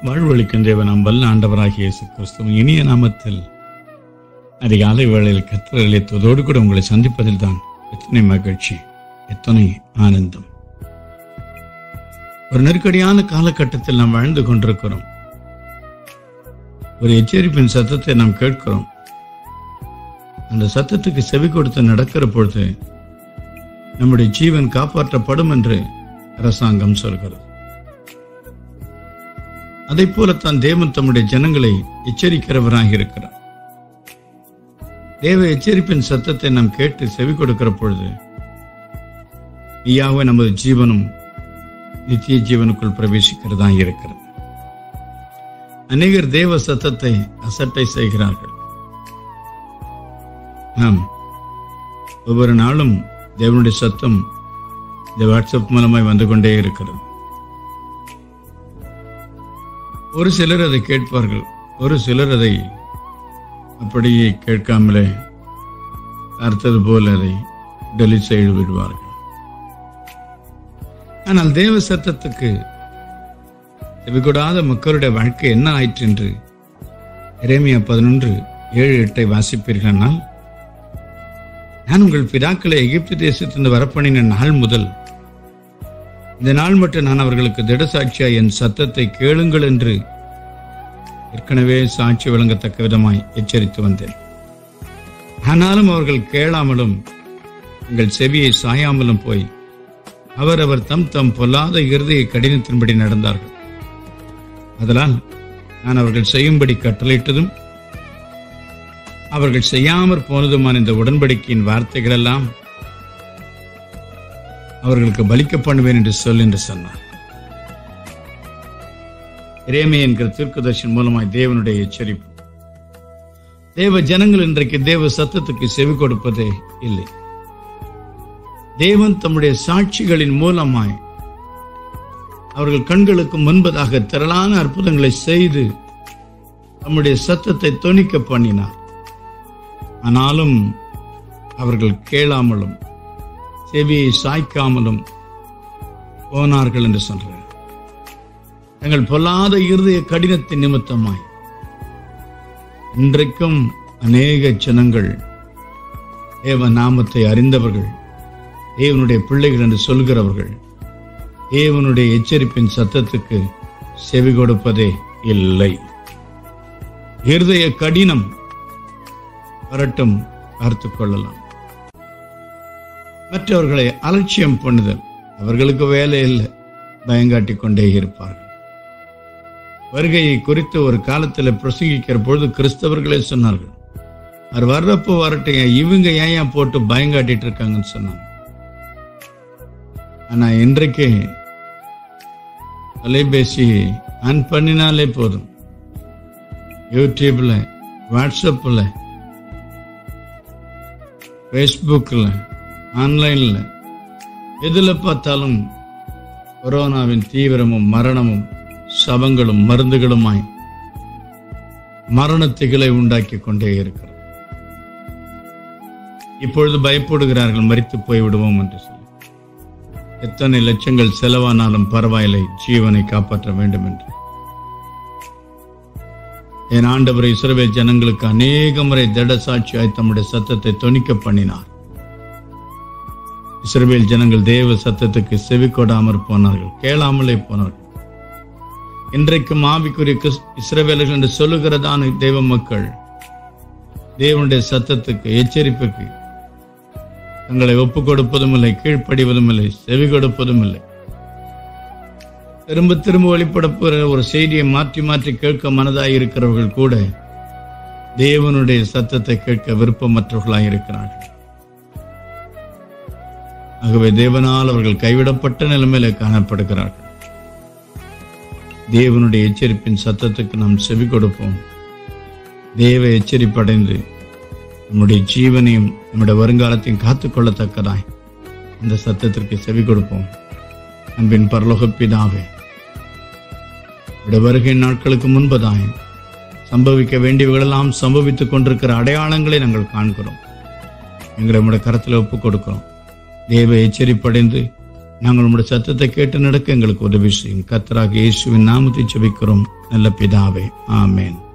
வாழ்வழிக்கும் தேவன் நம் வல்ல ஆண்டவராகிய இயேசு கிறிஸ்துவின் இனிய நாமத்தில் அதிகாலை வேளையில் கத்தர் அளித்ததோடு கூட உங்களை சந்திப்பதில் தான் எத்தனை மகிழ்ச்சி எத்தனை ஆனந்தம் ஒரு நெருக்கடியான காலகட்டத்தில் நாம் வாழ்ந்து கொண்டிருக்கிறோம் ஒரு எச்சரிப்பின் சத்தத்தை நாம் கேட்கிறோம் அந்த சத்தத்துக்கு செவி கொடுத்து நடக்கிற பொழுது நம்முடைய ஜீவன் காப்பாற்றப்படும் என்று அரசாங்கம் சொல்கிறது அதை போலத்தான் தேவன் தம்முடைய ஜனங்களை எச்சரிக்கிறவராக இருக்கிறார் தேவ எச்சரிப்பின் சத்தத்தை நாம் கேட்டு செவி கொடுக்கிற பொழுது மெய்யாகவே நமது ஜீவனும் நித்திய ஜீவனுக்குள் பிரவேசிக்கிறதா இருக்கிறது அநேகர் தேவ சத்தத்தை அசட்டை செய்கிறார்கள் ஆம் ஒவ்வொரு நாளும் தேவனுடைய சத்தம் இந்த வாட்ஸ்அப் மூலமாய் வந்து கொண்டே இருக்கிறது ஒரு சிலர் அதை கேட்பார்கள் ஒரு சிலர் அதை அப்படியே கேட்காமலே அர்த்தது போல அதை டெலிட் செய்து விடுவார்கள் ஆனால் தேவ சத்தத்துக்கு செவிகொடாத மக்களுடைய வாழ்க்கை என்ன ஆயிற்று என்று இறைமையா பதினொன்று ஏழு எட்டை வாசிப்பீர்களானால் நான் உங்கள் பிதாக்களை எகிப்து தேசத்திலிருந்து வரப்பணின நாள் முதல் இந்த நாள் மட்டும் நான் அவர்களுக்கு திடசாட்சியா என் சத்தத்தை கேளுங்கள் என்று ஏற்கனவே சாட்சி வழங்கத்தக்க விதமாய் எச்சரித்து வந்தேன் ஆனாலும் அவர்கள் கேளாமலும் எங்கள் செவியை சாயாமலும் போய் அவர் அவர் தம் தம் பொல்லாத இருதய கடினத்தின்படி நடந்தார்கள் அதனால் நான் அவர்கள் செய்யும்படி கட்டளையிட்டதும் அவர்கள் செய்யாமற் போனதுமான இந்த உடன்படிக்கையின் வார்த்தைகள் எல்லாம் அவர்களுக்கு பலிக்க பண்ணுவேன் என்று சொல் என்று சொன்னார் இரேமே என்கிற தீர்க்கதர்ஷன் மூலமாய் தேவனுடைய எச்சரிப்பு தேவ ஜனங்கள் இன்றைக்கு தேவ சத்தத்துக்கு செவி கொடுப்பதே இல்லை தேவன் தம்முடைய சாட்சிகளின் மூலமாய் அவர்கள் கண்களுக்கு முன்பதாக திரளான அற்புதங்களை செய்து தம்முடைய சத்தத்தை தொனிக்க பண்ணினார் ஆனாலும் அவர்கள் கேளாமலும் செவியை சாய்க்காமலும் போனார்கள் என்று சொல்றார் தங்கள் பொல்லாத இருதய கடினத்தின் நிமித்தமாய் இன்றைக்கும் அநேக ஜனங்கள் தேவ நாமத்தை அறிந்தவர்கள் தேவனுடைய பிள்ளைகள் என்று சொல்கிறவர்கள் தேவனுடைய எச்சரிப்பின் சத்தத்துக்கு செவி கொடுப்பதே இல்லை இருதய கடினம் வரட்டும் பார்த்து கொள்ளலாம் மற்றவர்களை அலட்சியம் பண்ணுதல் அவர்களுக்கு வேலை இல்லை பயங்காட்டிக் கொண்டே இருப்பார்கள் வருகையை குறித்து ஒரு காலத்தில் பிரசங்கிக்கிற பொழுது கிறிஸ்தவர்களே சொன்னார்கள் அவர் வர்றப்போ வரட்டும் இவங்க ஏன் போட்டு பயங்காட்டிட்டு இருக்காங்கன்னு சொன்னாங்க ஆனா இன்றைக்கு தொலைபேசி ஆன் பண்ணினாலே போதும் யூடியூப்ல வாட்ஸ்அப்ல ஃபேஸ்புக்கில் ஆன்லைனில் எதில் பார்த்தாலும் கொரோனாவின் தீவிரமும் மரணமும் சபங்களும் மருந்துகளுமாய் மரணத்திகளை உண்டாக்கி கொண்டே இருக்கிறது இப்பொழுது பயப்படுகிறார்கள் மறித்து போய்விடுவோம் என்று சொல்லி எத்தனை லட்சங்கள் செலவானாலும் பரவாயில்லை ஜீவனை காப்பாற்ற வேண்டும் என்று என் ஆண்டவரை இஸ்ரவேல் ஜனங்களுக்கு அநேக முறை திட சாட்சியாய் தம்முடைய சத்தத்தை தொனிக்க பண்ணினார் இஸ்ரவேல் ஜனங்கள் தேவ சத்தத்துக்கு செவி கொடாமற் போனார்கள் கேளாமலே போனார்கள் இன்றைக்கும் ஆவிக்குரிய இஸ்ரவேலர்கள் என்று சொல்லுகிறதான தெய்வ மக்கள் தேவனுடைய சத்தத்துக்கு எச்சரிப்புக்கு தங்களை ஒப்புக் கொடுப்பதும் இல்லை கீழ்ப்படிவதும் இல்லை செவி கொடுப்பதும் இல்லை திரும்ப திரும்ப வெளிப்படப்போகிற ஒரு செய்தியை மாற்றி மாற்றி கேட்க மனதாய் இருக்கிறவர்கள் கூட தேவனுடைய சத்தத்தை கேட்க விருப்பமற்றவர்களாய் இருக்கிறார்கள் ஆகவே தேவனால் அவர்கள் கைவிடப்பட்ட நிலைமையில காணப்படுகிறார்கள் தேவனுடைய எச்சரிப்பின் சத்தத்துக்கு நாம் செவி கொடுப்போம் தேவ எச்சரிப்படைந்து நம்முடைய ஜீவனையும் நம்முடைய வருங்காலத்தையும் காத்துக்கொள்ளத்தக்கதாய் அந்த சத்தத்திற்கு செவி கொடுப்போம் அன்பின் பரலோக பிதாவே வருகை நாட்களுக்கு முன்பதாய் சம்பவிக்க வேண்டியவர்களெல்லாம் சம்பவித்துக் கொண்டிருக்கிற அடையாளங்களை நாங்கள் காண்கிறோம் எங்களை நம்முடைய கரத்தில் ஒப்புக் கொடுக்கிறோம் தேவ எச்சரிப்படைந்து நாங்கள் உங்களுடைய சத்தத்தை கேட்டு நடக்க எங்களுக்கு உதவி செய்யும் கத்தராக இயேசுவின் நாமத்தை செபிக்கிறோம் நல்ல பிதாவே ஆமேன்